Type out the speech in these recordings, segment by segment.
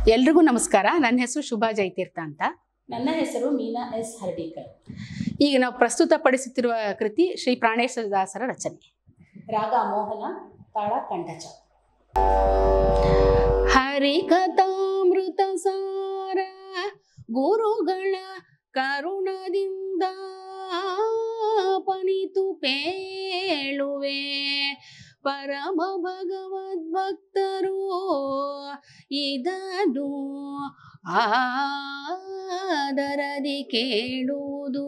ಎಲ್ರಿಗೂ ನಮಸ್ಕಾರ ನನ್ನ ಹೆಸರು ಶುಭಾ ಜೈತೀರ್ಥ ಅಂತ ನನ್ನ ಹೆಸರು ಮೀನಾ ಎಸ್ ಹರ್ಡೀಕರ್ ಈಗ ನಾವು ಪ್ರಸ್ತುತಪಡಿಸುತ್ತಿರುವ ಕೃತಿ ಶ್ರೀ ಪ್ರಾಣೇಶ್ವರ ದಾಸರ ರಚನೆ ರಾಗ ಮೋಹನ ತಾಳ ಕಂಠಚ ಹರಿಕಥಾಮೃತ ಸಾರ ಗುರುಗಳ ಕರುಣದಿಂದ ಪನಿತು ಪೇಳುವೆ ಪರಮ ಭಗವದ್ಭಕ್ತರು ಇದನು ಆದರದಿ ಕೇಳುವುದು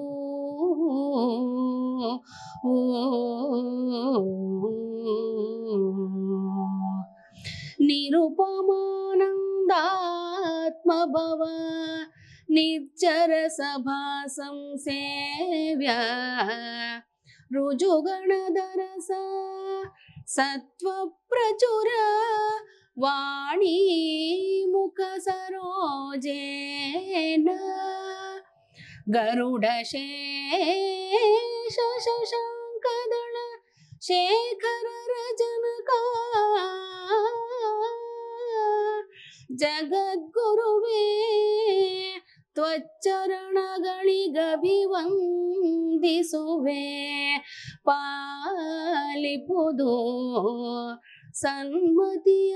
ನಿರುಪಮಾನಂದಾತ್ಮಭವ ನಿರ್ಜರ ಸಭಾ ಸಂಸೇವ್ಯ ರುಜುಗಣದರಸ ಸತ್ವ ಪ್ರಚುರ ವಾಣಿ ಮುಖ ಸರೋಜೇನ ಗರುಡ ಶೇಷ ಶಶಾಂಕದಳ ಶೇಖರರ ಜನಕ ಜಗದ್ಗುರುವೇ ತ್ವಚ್ಚರಣಗಳಿಗಭಿವಂದಿಸುವೆ ಪಾಲಿಪುದು ಸನ್ಮತಿಯ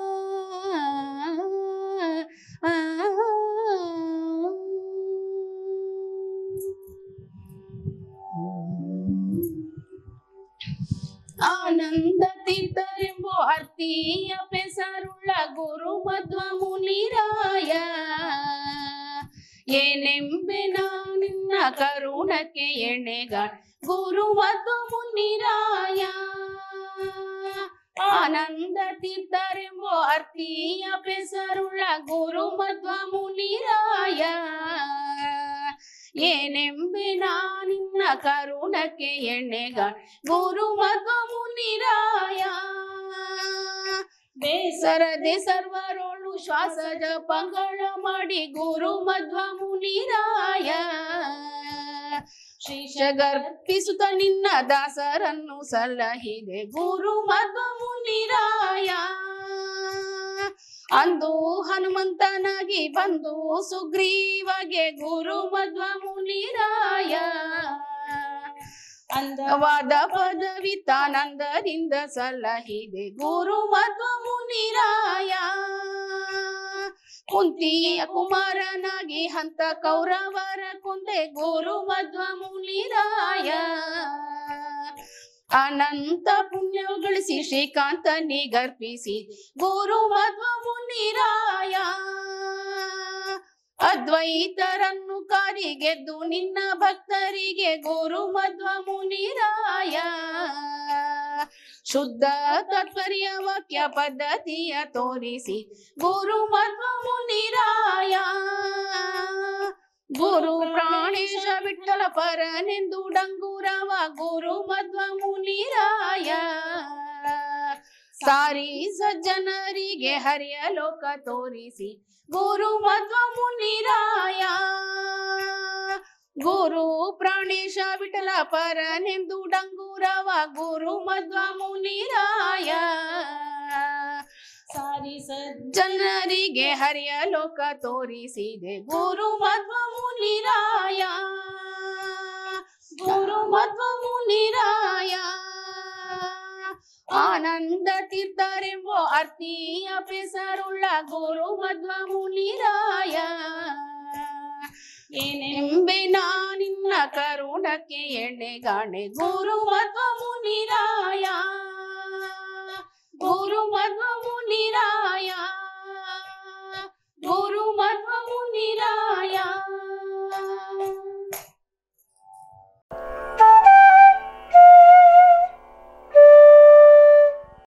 ಆನಂದ ತೀರ್ಥರೆಂಬೋ ಅರ್ತಿಯ ಪೆಸರುಳ್ಳ ಗುರು ಮಧ್ವ ಮುನಿರಾಯ ಏನೆಂಬೆ ನಿನ್ನ ಕರುಣಕ್ಕೆ ಎಣ್ಣೆಗ ಗುರು ಮಧ್ವ ಮುನಿರಾಯ ಆನಂದ ತೀರ್ಥರೆಂಬೋ ಅರ್ತಿಯ ಪೆಸರುಳ್ಳ ಗುರು ಮಧ್ವ ಮುನಿರಾಯ ಏನೆಂಬೆ ನಿನ್ನ ಕರುಣಕ್ಕೆ ಎಣ್ಣೆಗ ಗುರು ಮಧ್ವ ಮುನಿರಾಯ ಬೇಸರದೆ ಸರ್ವರೋಳು ಶ್ವಾಸ ಜಪಗಳ ಮಾಡಿ ಗುರು ಮಧ್ವ ಮುನಿರಾಯ ಶ್ರೀಶಗರ್ಪಿಸುತ್ತ ನಿನ್ನ ದಾಸರನ್ನು ಸಲಹಿದೆ ಗುರು ಮಧ್ವ ಮುನಿರಾಯ ಅಂದು ಹನುಮಂತನಾಗಿ ಬಂದು ಸುಗ್ರೀವಗೆ ಗುರು ಮಧ್ವ ಮುನಿರಾಯ ಅಂದವಾದ ಪದವಿ ತಾನಂದದಿಂದ ಸಲಹಿದೆ ಗುರು ಮಧ್ವ ಮುನಿರಾಯ ಕುಂತಿಯ ಕುಮಾರನಾಗಿ ಹಂತ ಕೌರವರ ಕೊಂದೆ ಗುರು ಮಧ್ವ ಮುನಿರಾಯ ಅನಂತ ಪುಣ್ಯ ಗಳಿಸಿ ಶ್ರೀಕಾಂತನಿ ಗರ್ಪಿಸಿ ಗುರು ಮಧ್ವ ಮುನಿರಾಯ ಅದ್ವೈತರನ್ನು ಕಾರಿ ಗೆದ್ದು ನಿನ್ನ ಭಕ್ತರಿಗೆ ಗುರು ಮಧ್ವ ಮುನಿರಾಯ ಶುದ್ಧ ತತ್ಪರ್ಯ ವಾಕ್ಯ ಪದ್ಧತಿಯ ತೋರಿಸಿ ಗುರು ಮಧ್ವ ಮುನಿರಾಯ ಗುರು ಪ್ರಾಣೇಶ ವಿಠಲ ಪರನೆಂದು ಡಂಗುರವ ಗುರು ಮಧ್ವ ಮುನಿರಾಯ ಸಾರಿ ಸಜ್ಜನರಿಗೆ ಹರಿಯ ಲೋಕ ತೋರಿಸಿ ಗುರು ಮಧ್ವ ಮುನಿರಾಯ ಗುರು ಪ್ರಾಣೇಶ ವಿಠಲ ಪರನೆಂದು ಡಂಗುರವ ಗುರು ಮಧ್ವ ಮುನಿರಾಯ ಸಾರಿ ಸಜ್ಜನರಿಗೆ ಹರಿಯ ಲೋಕ ತೋರಿಸಿದೆ ಗುರು ಮಧ್ವ ಮುನಿರಾಯ ಗುರು ಮಧ್ವ ಮುನಿರಾಯ ಆನಂದ ತೀರ್ಥರೆಂಬೋ ಅರ್ತಿಯ ಪೆಸರುಳ್ಳ ಗುರು ಮಧ್ವ ಮುನಿರಾಯ ಏನೆಂಬೆ ನಿನ್ನ ಕರುಣಕ್ಕೆ ಎಣ್ಣೆಗಾಣೆ ಗುರು ಮಧ್ವ ಮುನಿರಾಯ